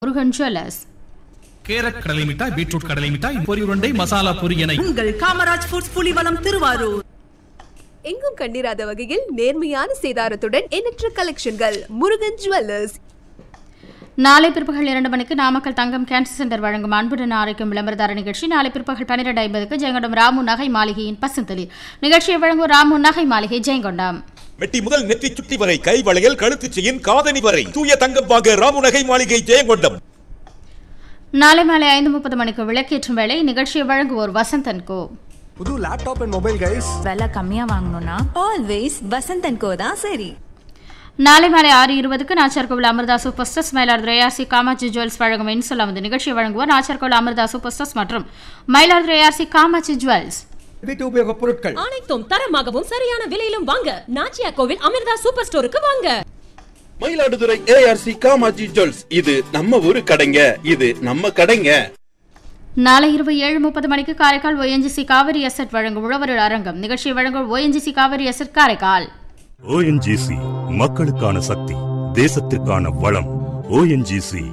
Murugan jewellers carrot கடலை மிட்டாய் beetroot கடலை மிட்டாய் பொரி உருண்டை மசாலா பொரி என உங்கள் காமராஜ் ஃபுட்ஸ் புலிவலம் திருவாரூர் எங்கும் கண்டிராத வகையில் நேர்மையான சேதாரத்துடன் எண்ணற்ற கலெக்ஷன்கள் முருகன் ஜுவல்லர்ஸ் நாளை பிற்பகல் இரண்டு மணிக்கு நாமக்கல் தங்கம் கேன்சர் சென்டர் வழங்கும் அன்புடன் ஆரோக்கியம் விளம்பரதார நிகழ்ச்சி நாளை பிற்பகல் பன்னிரண்டு ஐம்பதுக்கு ஜெயங்கொண்டம் ராமு நகை மாளிகையின் பசுந்தளி நிகழ்ச்சியை வழங்கும் ராமு நகை மாளிகை ஜெயங்கொண்டம் மெட்டி முதல் நெற்றி சுட்டி வரை கை வளையல் கழுத்து செயின் காதணி வரை தூய தங்கம் வாங்க ராமுநகை மாளிகை ஜெயங்கொண்டம் நாளை மாலை ஐந்து முப்பது மணிக்கு விளக்கேற்றும் வேளை நிகழ்ச்சியை வழங்குவோர் வசந்தன் கோ புது லேப்டாப் அண்ட் மொபைல் கைஸ் விலை கம்மியா வாங்கணும்னா ஆல்வேஸ் வசந்தன் கோ தான் சரி நாளை மாலை ஆறு இருபதுக்கு Nacharkovil Amirtha superstars Mayiladuthurai ARC Kamatchi jewels வழங்கும் இன்சொல்ல வந்து நிகழ்ச்சியை வழங்குவோர் நாச்சார்கோவில் அமிர்தா சூப்பர்ஸ்டர்ஸ் மற்றும் மயிலாடுதுறை ஏஆர்சி காமாட்சி ஜுவல்ஸ் வீட்டு உபயோக பொருட்கள் அனைத்தும் தரமாகவும் சரியான விலையிலும் வாங்க நாச்சியா கோவில் அமிர்தா சூப்பர் ஸ்டோருக்கு வாங்க மயிலாடுதுறை ஏஆர்சி காமாஜி ஜுவல்ஸ் இது நம்ம ஊரு கடைங்க இது நம்ம கடைங்க நாளை இரவு ஏழு முப்பது மணிக்கு காரைக்கால் ஒஎன்ஜிசி காவிரி எசட் வழங்கும் உழவர் அரங்கம் நிகழ்ச்சியை வழங்கும் ONGC Kaveri asset Karaikal ONGC மக்களுக்கான சக்தி தேசத்திற்கான வளம் ஓஎன்ஜிசி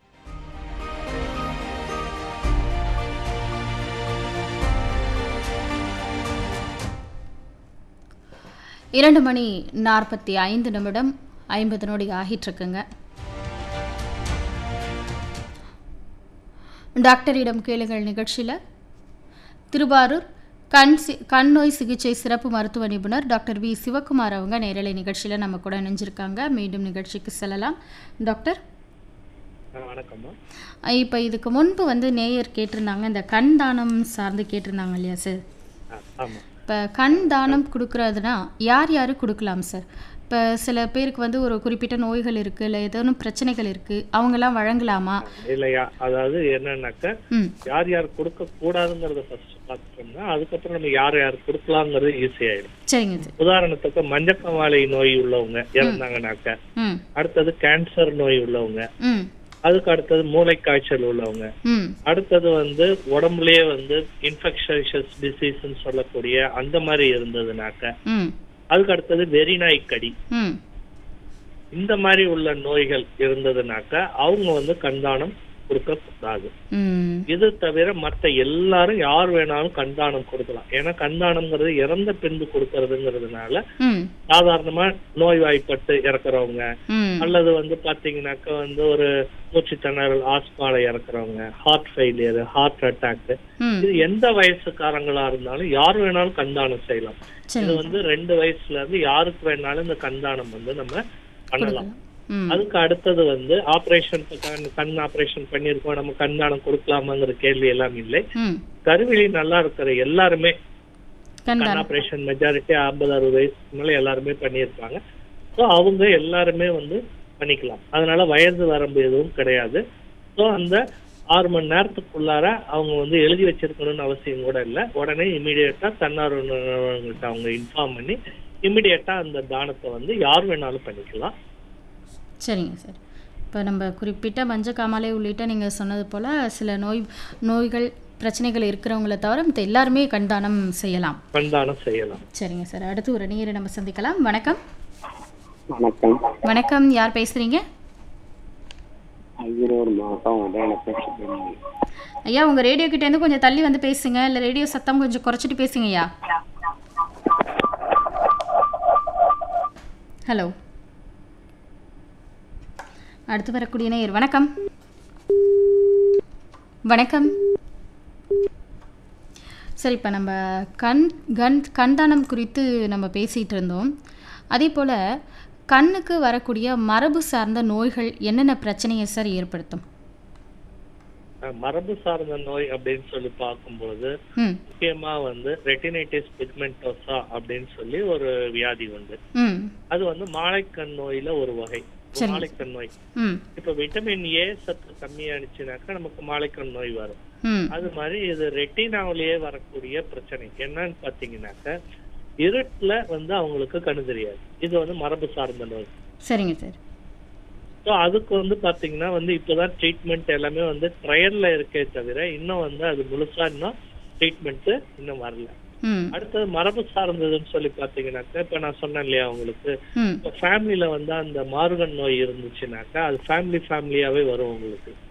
இரண்டு மணி நாற்பத்தி ஐந்து நிமிடம் ஐம்பது நொடி ஆகிட்டு டாக்டரிடம் கேளுங்கள் நிகழ்ச்சியில் திருவாரூர் கண் சி கண் நோய் சிகிச்சை சிறப்பு மருத்துவ நிபுணர் டாக்டர் வி சிவகுமார் அவங்க நேரலை நிகழ்ச்சியில் நம்ம கூட இணைஞ்சிருக்காங்க மீண்டும் நிகழ்ச்சிக்கு செல்லலாம் டாக்டர் வணக்கம்மா இப்போ இதுக்கு முன்பு வந்து நேயர் கேட்டிருந்தாங்க இந்த கண் தானம் சார்ந்து கேட்டிருந்தாங்க இல்லையா சார் ஆமா இப்போ கண் தானம் கொடுக்குறதுனா யார் யார் கொடுக்கலாம் சார் இப்போ சில பேருக்கு வந்து ஒரு குறிப்பிட்ட நோய்கள் இருக்குது இல்லை ஏதேனும் பிரச்சனைகள் இருக்குது அவங்கெல்லாம் வழங்கலாமா இல்லையா அதாவது என்னன்னாக்க ம் யார் யார் கொடுக்க கூடாதுங்கிறத ஃபர்ஸ்ட் பார்த்துட்டோம்னா அதுக்கப்புறம் நம்ம யார் யார் கொடுக்கலாங்கிறது ஈஸி ஆயிடும் சரிங்க சார் உதாரணத்துக்கு மஞ்சக்கவாலை நோய் உள்ளவங்க இறந்தாங்கனாக்க ம் அடுத்தது கேன்சர் நோய் உள்ளவங்க ம் அதுக்கு அடுத்தது மூளைக்காய்ச்சல் உள்ளவங்க ம் அடுத்தது வந்து உடம்புலயே வந்து இன்ஃபெக்ஷஸ் டிசீஸ்ன்னு சொல்லக்கூடிய அந்த மாதிரி இருந்ததுனாக்க ம் அதுக்கு அடுத்தது வெறிநாய் கடி ம் இந்த மாதிரி உள்ள நோய்கள் இருந்ததுனாக்க அவங்க வந்து கண்தானம் கொடுக்க கூடாது ம் இது தவிர மத்த எல்லாரும் யார் வேணாலும் கண்தானம் கொடுக்கலாம் ஏன்னா கண்தானம்ங்கிறது இறந்த பின்பு கொடுக்கறதுங்கிறதுனால ம் சாதாரணமா நோய்வாய்ப்பட்டு இறக்குறவங்க ம் அல்லது வந்து பாத்தீங்கன்னாக்க வந்து ஒரு மூச்சு திணறல் ஆஸ்மால இறக்குறவங்க ஹார்ட் ஃபெயிலியர் ஹார்ட் அட்டாக் ம் இது எந்த வயசுக்காரங்களா இருந்தாலும் யார் வேணாலும் கண்தானம் செய்யலாம் இது சரி வந்து ரெண்டு வயசுல இருந்து யாருக்கு வேணாலும் இந்த கண்தானம் வந்து நம்ம பண்ணலாம் ம் அதுக்கு அடுத்தது வந்து ஆபரேஷன் கண் ஆபரேஷன் பண்ணிருக்கோம் நம்ம கண்தானம் கொடுக்கலாமாங்கிற கேள்வி எல்லாம் இல்லை ம் கருவிழி நல்லா இருக்கிற எல்லாருமே கண் கண்டானம் ஆபரேஷன் மெஜாரிட்டி ஐம்பது அறுபது வயசுக்கு மேல எல்லாருமே பண்ணியிருப்பாங்க ஸோ அவங்க எல்லாருமே வந்து பண்ணிக்கலாம் அதனால வயது வரம்பு எதுவும் கிடையாது ஸோ அந்த ஆறு மணி நேரத்துக்குள்ளார அவங்க வந்து எழுதி வச்சிருக்கணும்னு அவசியம் கூட இல்லை உடனே இமீடியட்டா தன்னார்வ நிறுவனங்கள்ட்ட அவங்க இன்ஃபார்ம் பண்ணி இமிடியேட்டா அந்த தானத்தை வந்து யார் வேணாலும் பண்ணிக்கலாம் சரிங்க சார் இப்போ நம்ம குறிப்பிட்ட மஞ்ச காமாலை உள்ளிட்ட நீங்கள் சொன்னது போல் சில நோய் நோய்கள் பிரச்சனைகள் இருக்கிறவங்கள தவிர மத்த எல்லாருமே கண்தானம் செய்யலாம் கண்தானம் செய்யலாம் சரிங்க சார் அடுத்து ஒரு நேரை நம்ம சந்திக்கலாம் வணக்கம் வணக்கம் வணக்கம் யார் பேசுகிறீங்க ஈரோடு மாவட்டம் உதயநத்தம் சுப்பிரமணியம் ஐயா உங்கள் ரேடியோ கிட்டேருந்து கொஞ்சம் தள்ளி வந்து பேசுங்க இல்லை ரேடியோ சத்தம் கொஞ்சம் குறைச்சிட்டு பேசுங்க ஐயா ஹலோ அடுத்து வரக்கூடிய நேயர் வணக்கம் வணக்கம் சரி இப்போ நம்ம கண் கண் கண்தானம் குறித்து நம்ம பேசிகிட்டு இருந்தோம் அதே போல் கண்ணுக்கு வரக்கூடிய மரபு சார்ந்த நோய்கள் என்னென்ன பிரச்சனையை சார் ஏற்படுத்தும் அஹ் மரபு சார்ந்த நோய் அப்படின்னு சொல்லி பார்க்கும்போது ம் முக்கியமா வந்து ரெட்டினைட்டிஸ் பிக்மெண்டோசா அப்படின்னு சொல்லி ஒரு வியாதி உண்டு ம் அது வந்து மாலைக்கண் நோயில ஒரு வகை சரி. மாலைக்கண் நோய் ம் இப்ப விட்டமின் ஏ சத்து கம்மியானுச்சுனாக்கா நமக்கு மாலைக்கண் நோய் வரும் ம் அது மாதிரி இது ரெட்டினாவிலேயே வரக்கூடிய பிரச்சனை என்னன்னு பாத்தீங்கன்னாக்க இருட்டுல வந்து அவங்களுக்கு கண்ணு தெரியாது இது வந்து மரபு சார்ந்த நோய் சரிங்க சார் ஸோ அதுக்கு வந்து பாத்தீங்கன்னா வந்து இப்போதான் ட்ரீட்மெண்ட் எல்லாமே வந்து ட்ரையல்ல இருக்கே தவிர இன்னும் வந்து அது முழுசா இன்னும் ட்ரீட்மெண்ட் இன்னும் வரல ம் அடுத்தது மரபு சார்ந்ததுன்னு சொல்லி பாத்தீங்கன்னாக்கா இப்ப நான் சொன்னேன் இல்லையா உங்களுக்கு ம் இப்ப ஃபேமிலில வந்து அந்த மார்கன் நோய் இருந்துச்சுனாக்கா அது ஃபேமிலி ஃபேமிலியாவே வரும் உங்களுக்கு